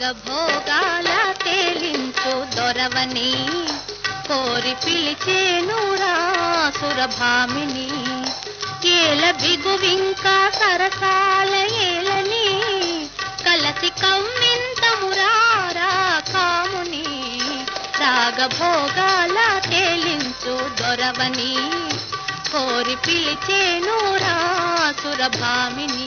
రాగభోగాల తేలించు దొరవని కోరి పిలిచేనురా సురభామిని ఏల బిగువింకా సరసాల ఏలని కలసి కమ్మింతమురారా కాముని రాగభోగాల తేలించు దొరవని కోరి పిలిచేనురా సురభామిని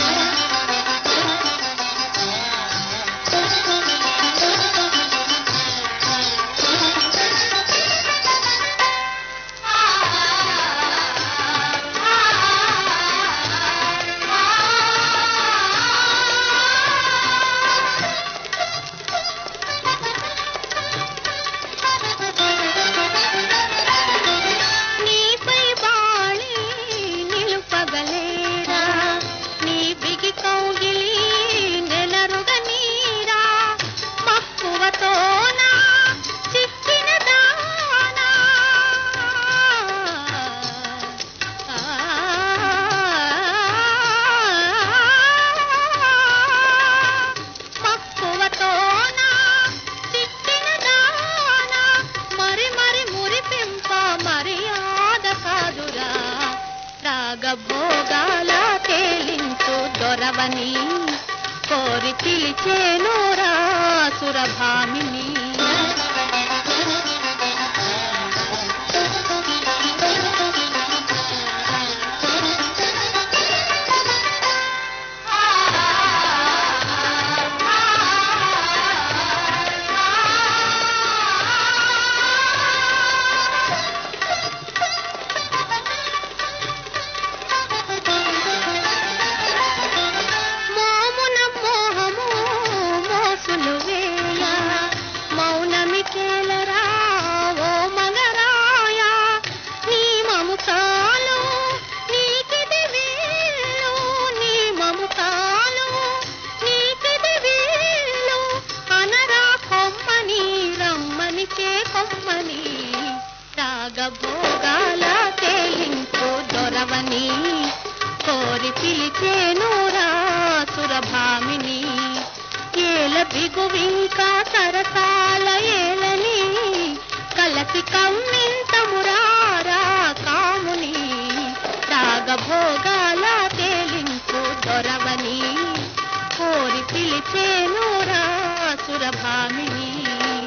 నీపై బాళి నిలుపగలేరా నీ బిగి కౌగిలి నెలరుగ నీరా మక్కువతోనా చిక్కిన దానా మక్కువతోనా చిక్కిన దానా మరి మరి మురిపింప మర్యాద కాదురా రాగభోగాల తేలించు దొరవని కోరి పిలిచేనురా సురభామిని మోమున మోహము మోసులు వేయ మౌనమికేలరా ఓ మగరాయ నీ మముతాలు నీకిది వీళ్ళు నీ మముతాలు నీకిది వీళ్ళు అనరా కొమ్మని రమ్మని చే కొమ్మని రాగభోగాల తేలించు దొరవని కోరి పిలిచేనురా సురభామిని ఏల బిగువింకా సరసాల ఏలని కలసి కమ్మింతమురారా కాముని రాగభోగాల తేలించు దొరవని కోరి పిలిచేనురా సురభామిని